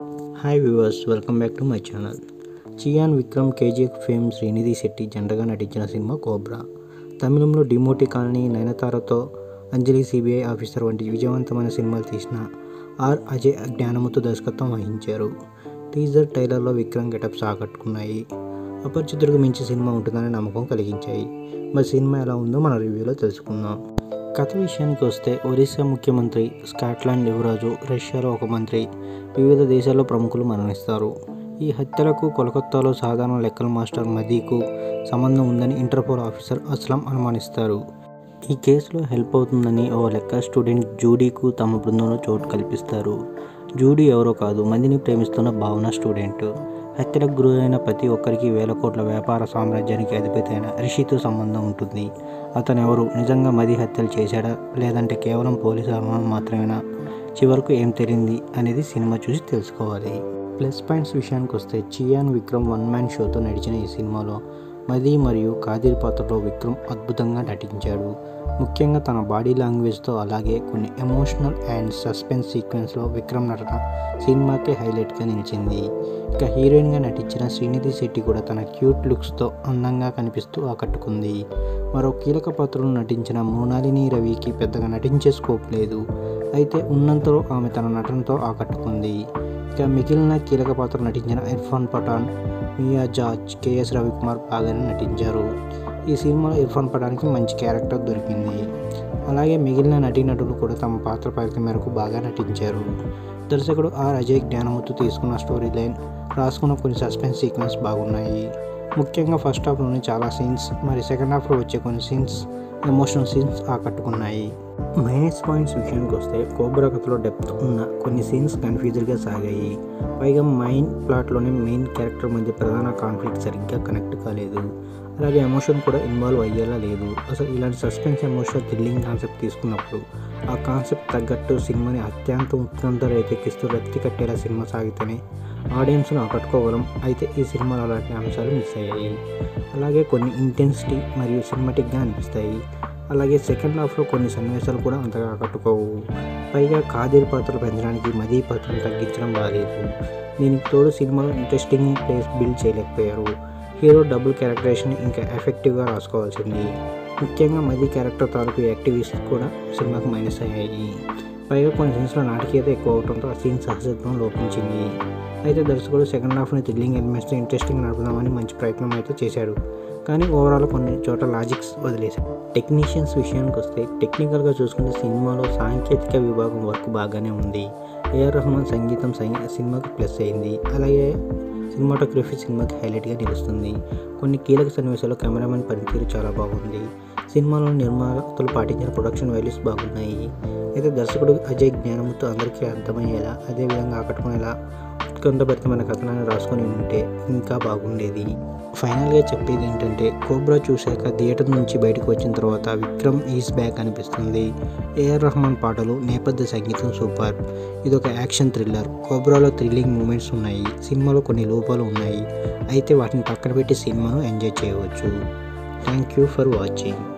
hi viewers welcome back to my channel Chiyaan Vikram KGF fame Srinidhi Shetty జంటగా నటించిన cinema Cobra తమిళంలో Demonte Colony నయనతారతో Anjali CBI officer వంటి విజయవంతమైన సినిమాలు తీసిన ఆర్ అజయ్ జ్ఞానముతో దర్శకత్వం వహించారు టీజర్ టైలర్లో విక్రమ్ గెటప్స్ ఆకట్టుకున్నాయి అపరిచితుడికి మించి సినిమా ఉంటుందనే నమ్మకం కలిగించాయి మరి సినిమా ఎలా ఉందో మన రివ్యూలో తెలుసుకుందాం కథ విషయానికి వస్తే ఒరిస్సా ముఖ్యమంత్రి స్కాట్లాండ్ యువరాజు రష్యాలో ఒక మంత్రి వివిధ దేశాల్లో ప్రముఖులు మరణిస్తారు ఈ హత్యలకు కోలకత్తాలో సాధారణ లెక్కల మాస్టర్ మదీకు సంబంధం ఉందని ఇంటర్పోల్ ఆఫీసర్ అస్లం అనుమానిస్తారు ఈ కేసులో హెల్ప్ అవుతుందని ఓ లెక్క స్టూడెంట్ జూడీకు తమ బృందంలో చోటు కల్పిస్తారు జూడీ ఎవరో కాదు మందిని ప్రేమిస్తున్న భావన స్టూడెంట్ హత్యలకు గురైన ప్రతి ఒక్కరికి వేల కోట్ల వ్యాపార సామ్రాజ్యానికి అధిపతి అయిన రిషితో సంబంధం ఉంటుంది అతను ఎవరు నిజంగా మది హత్యలు చేశాడా లేదంటే కేవలం పోలీసు అనుమానం మాత్రమేనా చివరకు ఏం తెలియంది అనేది సినిమా చూసి తెలుసుకోవాలి ప్లస్ పాయింట్స్ విషయానికి వస్తే చియాన్ విక్రమ్ వన్ మ్యాన్ షోతో నడిచిన ఈ సినిమాలో మది మరియు కాదిర్ పాత్రలో విక్రమ్ అద్భుతంగా నటించాడు ముఖ్యంగా తన బాడీ లాంగ్వేజ్తో అలాగే కొన్ని ఎమోషనల్ అండ్ సస్పెన్స్ సీక్వెన్స్లో విక్రమ్ నటన సినిమాకే హైలైట్గా నిలిచింది ఇక హీరోయిన్గా నటించిన శ్రీనిధి శెట్టి కూడా తన క్యూట్ లుక్స్తో అందంగా కనిపిస్తూ ఆకట్టుకుంది మరో కీలక పాత్రలో నటించిన మృణాలిని రవికి పెద్దగా నటించే స్కోప్ లేదు అయితే ఉన్నంతలో ఆమె తన నటనతో ఆకట్టుకుంది ఇక మిగిలిన కీలక పాత్ర నటించిన ఇర్ఫాన్ పఠాన్ మియా జార్జ్ కేఎస్ రవికుమార్ బాగానే నటించారు ఈ సినిమాలో ఇర్ఫాన్ పఠాన్కి మంచి క్యారెక్టర్ దొరికింది అలాగే మిగిలిన నటీనటులు కూడా తమ పాత్ర పరిధి మేరకు బాగా నటించారు దర్శకుడు ఆర్ అజయ్ జ్ఞానముత్తు తీసుకున్న స్టోరీ లైన్ రాసుకున్న కొన్ని సస్పెన్స్ సీక్వెన్స్ బాగున్నాయి ముఖ్యంగా ఫస్ట్ హాఫ్లోని చాలా సీన్స్ మరి సెకండ్ హాఫ్లో వచ్చే కొన్ని సీన్స్ ఎమోషనల్ సీన్స్ ఆకట్టుకున్నాయి మైనస్ పాయింట్స్ విషయానికి వస్తే కోబ్రా కథలో డెప్త్ ఉన్న కొన్ని సీన్స్ కన్ఫ్యూజర్గా సాగాయి పైగా మైన్ ప్లాట్లోనే మెయిన్ క్యారెక్టర్ మధ్య ప్రధాన కాన్ఫ్లిక్ట్ సరిగ్గా కనెక్ట్ కాలేదు అలాగే ఎమోషన్ కూడా ఇన్వాల్వ్ అయ్యేలా లేదు అసలు ఇలాంటి సస్పెన్స్ ఎమోషనల్ థ్రిల్లింగ్ కాన్సెప్ట్ తీసుకున్నప్పుడు ఆ కాన్సెప్ట్ తగ్గట్టు సినిమాని అత్యంత ఉత్కంఠ రేకెక్కిస్తూ రక్తి కట్టేలా సినిమా సాగితేనే ఆడియన్స్ను ఆకట్టుకోగలం అయితే ఈ సినిమాలో అలాంటి అంశాలు మిస్ అయ్యాయి అలాగే కొన్ని ఇంటెన్సిటీ మరియు సినిమాటిక్గా అనిపిస్తాయి అలాగే సెకండ్ హాఫ్లో కొన్ని సన్నివేశాలు కూడా అంతగా ఆకట్టుకోవు పైగా కాదిర్ పాత్రలు పెంచడానికి మదీ పాత్రలు తగ్గించడం బాగాలేదు దీనికి తోడు సినిమాలో ఇంట్రెస్టింగ్ ప్లేస్ బిల్డ్ చేయలేకపోయారు హీరో డబుల్ క్యారెక్టరేషన్ ఇంకా ఎఫెక్టివ్గా రాసుకోవాల్సింది ముఖ్యంగా మదీ క్యారెక్టర్ తాలూకు యాక్టివిస్ట్ కూడా సినిమాకు మైనస్ అయ్యాయి పైగా కొన్ని సీన్స్లో నాటకీయత ఎక్కువ అవడంతో ఆ సీన్ సహజత్వం లోపించింది అయితే దర్శకుడు సెకండ్ హాఫ్ని థ్రిల్లింగ్ ఎలిమెంట్స్తో ఇంట్రెస్టింగ్ నడుపుదామని మంచి ప్రయత్నం అయితే చేశాడు కానీ ఓవరాల్ కొన్ని చోట లాజిక్స్ వదిలేశాడు టెక్నీషియన్స్ విషయానికి వస్తే టెక్నికల్గా చూసుకుంటే సినిమాలో సాంకేతిక విభాగం వర్క్ బాగానే ఉంది ఏఆర్ రెహమాన్ సంగీతం సినిమాకి ప్లస్ అయింది అలాగే సినిమాటోగ్రఫీ సినిమాకి హైలైట్గా నిలుస్తుంది కొన్ని కీలక సన్నివేశాల్లో కెమెరామెన్ పనితీరు చాలా బాగుంది సినిమాలో నిర్మాతలు పాటించిన ప్రొడక్షన్ వాల్యూస్ బాగున్నాయి అయితే దర్శకుడు అజయ్ జ్ఞానముతో అందరికీ అర్థమయ్యేలా అదేవిధంగా ఆకట్టుకునేలా ఉత్కంఠభరితమైన కథనాన్ని రాసుకొని ఉంటే ఇంకా బాగుండేది ఫైనల్గా చెప్పేది ఏంటంటే కోబ్రా చూశాక థియేటర్ నుంచి బయటకు వచ్చిన తర్వాత విక్రమ్ ఈస్ బ్యాక్ అనిపిస్తుంది ఏఆర్ రెహమాన్ పాటలు నేపథ్య సంగీతం సూపర్ ఇది ఒక యాక్షన్ థ్రిల్లర్ కోబ్రాలో థ్రిల్లింగ్ మూమెంట్స్ ఉన్నాయి సినిమాలో కొన్ని లోపాలు ఉన్నాయి అయితే వాటిని పక్కన పెట్టి సినిమాను ఎంజాయ్ చేయవచ్చు థ్యాంక్ యూ ఫర్ వాచింగ్